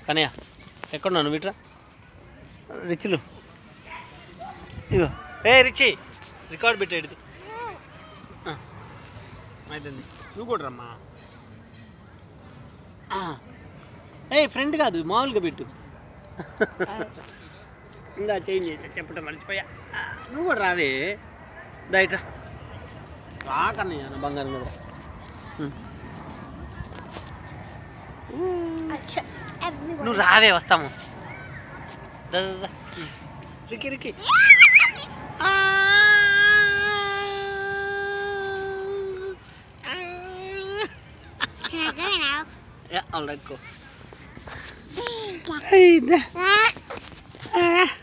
కనయ్య ఎక్కడున్నావు నువ్వు ఇట్రా రిచ్లు ఇగో ఏ రిచి రికార్డ్ పెట్టేది అయిపోయింది నువ్వు కూడా రమ్మా ఏ ఫ్రెండ్ కాదు మామూలుగా పెట్టు ఇంకా చేంజ్ చేసా చెప్పటం మర్చిపోయా ఆ, నువ్వు కూడా రావే దయట రాకన్నయ్య నా బంగారం కూడా Acha, everyone. నువ్వు రావే వస్తాము దా, దా, దా. రికి రికి Can I go now? Yeah, all right, go. Ah.